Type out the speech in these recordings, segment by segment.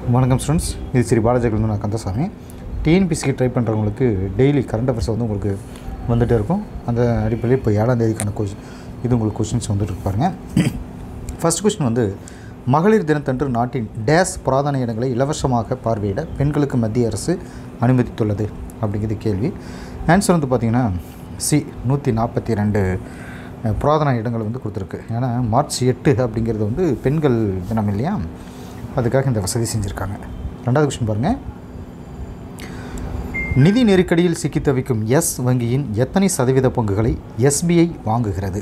வணக்கம் ஸ்டூடெண்ட்ஸ் இது ஸ்ரீ பாலாஜிலேருந்து நான் கந்தசாமி டிஎன்பிசிக்கு ட்ரை பண்ணுறவங்களுக்கு டெய்லி கரண்ட் அஃபேர்ஸ் வந்து உங்களுக்கு வந்துகிட்டே இருக்கும் அந்த அடிப்படையில் இப்போ ஏழாம் தேதிக்கான கொஷின் இது உங்களுக்கு கொஷின்ஸ் வந்துட்டு இருக்கு பாருங்க ஃபர்ஸ்ட் கொஷின் வந்து மகளிர் தினத்தன்று நாட்டின் டேஸ் புராதன இடங்களை இலவசமாக பார்வையிட பெண்களுக்கு மத்திய அரசு அனுமதித்துள்ளது அப்படிங்கிறது கேள்வி ஆன்சர் வந்து பார்த்திங்கன்னா சி நூற்றி நாற்பத்தி ரெண்டு அஹ், புராதன இடங்கள் வந்து கொடுத்துருக்கு ஏன்னா மார்ச் எட்டு அப்படிங்கிறது வந்து பெண்கள் தினம் இல்லையா அதுக்காக இந்த வசதி செஞ்சுருக்காங்க ரெண்டாவது கொஸ்டின் பாருங்கள் நிதி நெருக்கடியில் சிக்கி தவிக்கும் எஸ் வங்கியின் எத்தனை சதவீத பங்குகளை எஸ்பிஐ வாங்குகிறது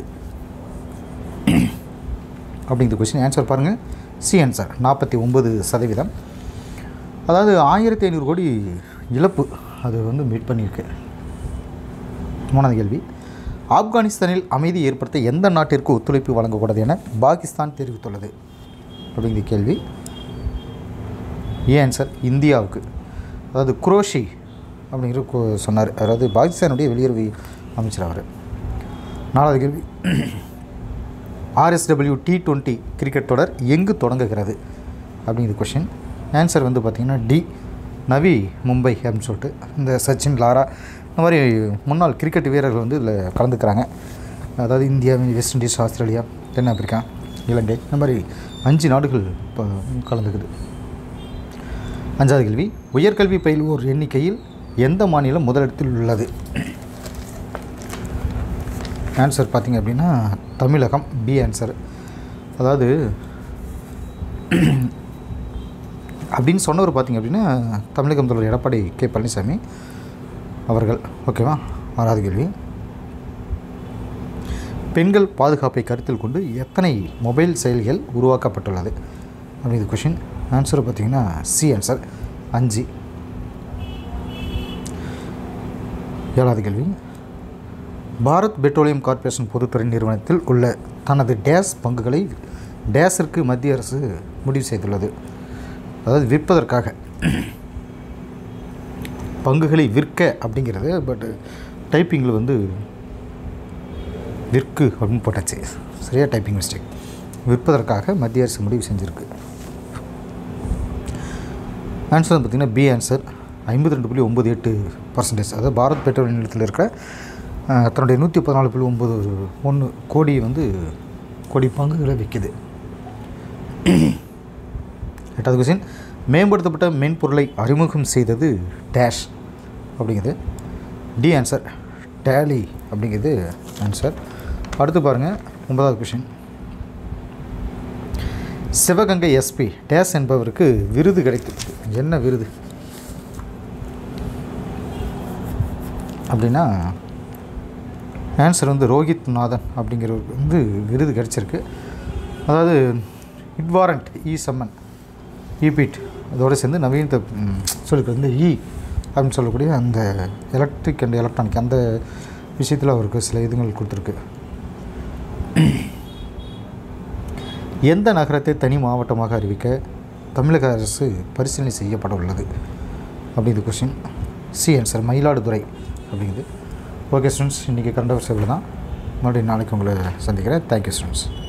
அப்படிங்கிற கொஸ்டின் ஆன்சர் பாருங்கள் சி ஆன்சர் நாற்பத்தி ஒம்பது சதவீதம் அதாவது ஆயிரத்தி ஐநூறு கோடி இழப்பு அது வந்து மீட் பண்ணியிருக்கு மூணாவது கேள்வி ஆப்கானிஸ்தானில் அமைதி ஏற்படுத்த எந்த நாட்டிற்கு ஒத்துழைப்பு வழங்கக்கூடாது என பாகிஸ்தான் தெரிவித்துள்ளது அப்படிங்கிற கேள்வி ஏன் ஆன்சர் இந்தியாவுக்கு அதாவது குரோஷி அப்படிங்கிற கு- சொன்னார் அதாவது பாகிஸ்தானுடைய வெளியுறவு அமைச்சர் அவர் நாலாவது கேள்வி ஆர்எஸ்டபிள்யூ டி டுவெண்ட்டி கிரிக்கெட் தொடர் எங்கு தொடங்குகிறது அப்படிங்கிற கொஷின் ஆன்சர் வந்து பார்த்திங்கன்னா டி நவி மும்பை அப்படின்னு சொல்லிட்டு இந்த சச்சின் லாரா இந்த மாதிரி முன்னாள் கிரிக்கெட் வீரர்கள் வந்து இதில் கலந்துக்கிறாங்க அதாவது இந்தியா வெஸ்ட் இண்டீஸ் ஆஸ்திரேலியா தென்னாப்பிரிக்கா இலங்கை இந்த மாதிரி அஞ்சு நாடுகள் இப்போ கலந்துக்குது அஞ்சாவது கேள்வி உயர்கல்வி பயில்வோர் எண்ணிக்கையில் எந்த மாநிலம் முதலிடத்தில் உள்ளது ஆன்சர் பார்த்தீங்க அப்படின்னா தமிழகம் பி ஆன்சர் அதாவது அப்படின்னு சொன்னவர் பார்த்தீங்க அப்படின்னா தமிழக முதல்வர் எடப்பாடி கே பழனிசாமி அவர்கள் ஓகேவா ஆறாவது கேள்வி பெண்கள் பாதுகாப்பை கருத்தில் கொண்டு எத்தனை மொபைல் செயலிகள் உருவாக்கப்பட்டுள்ளது அப்படிங்கிற கொஷின் ஆன்சர் பார்த்தீங்கன்னா சி ஆன்சர் அஞ்சு ஏழாவது கேள்வி பாரத் பெட்ரோலியம் கார்ப்பரேஷன் பொதுத்துறை நிறுவனத்தில் உள்ள தனது டேஸ் பங்குகளை டேஸிற்கு மத்திய அரசு முடிவு செய்துள்ளது அதாவது விற்பதற்காக பங்குகளை விற்க அப்படிங்கிறது பட் டைப்பிங்கில் வந்து விற்கு அப்படின்னு போட்டாச்சு சரியா டைப்பிங் மிஸ்டேக் விற்பதற்காக மத்திய அரசு முடிவு செஞ்சுருக்கு ஆன்சர் வந்து பார்த்திங்கன்னா பி ஆன்சர் ஐம்பத்தி ரெண்டு புள்ளி ஒம்பது எட்டு பர்சன்டேஜ் அதாவது பாரத் பெட்ரோல் நிலையத்தில் இருக்கிற அஹ், தன்னுடைய நூற்றி பதினாலு புள்ளி ஒம்பது ஒன்று கோடி வந்து கோடி பங்குகளை விற்கிது எட்டாவது கொஸ்டின் மேம்படுத்தப்பட்ட மென்பொருளை அறிமுகம் செய்தது டேஷ் அப்படிங்கிறது டி ஆன்சர் டேலி அப்படிங்கிறது ஆன்சர் அடுத்து பாருங்கள் ஒன்பதாவது கொஷின் சிவகங்கை எஸ்பி டேஸ் என்பவருக்கு விருது கிடைத்தது என்ன விருது அப்படின்னா ஆன்சர் வந்து ரோஹித் நாதன் அப்படிங்கிறவருக்கு வந்து விருது கிடைச்சிருக்கு அதாவது இட்வாரண்ட் இ சம்மன் இபிட் அதோடு சேர்ந்து நவீன சொல்லிக்கிறது வந்து இ அப்படின்னு சொல்லக்கூடிய அந்த எலக்ட்ரிக் அண்ட் எலக்ட்ரானிக் அந்த விஷயத்தில் அவருக்கு சில இதுங்கள் கொடுத்துருக்கு எந்த நகரத்தை தனி மாவட்டமாக அறிவிக்க தமிழக அரசு பரிசீலனை செய்யப்பட உள்ளது அப்படிங்கிற கொஷின் சி ஆன்சர் மயிலாடுதுறை அப்படிங்குது ஓகே ஸ்டூடெண்ட்ஸ் இன்றைக்கி கரண்ட் அவர்ஸ் தான் மறுபடியும் நாளைக்கு உங்களை சந்திக்கிறேன் தேங்க்யூ ஸ்டூடெண்ட்ஸ்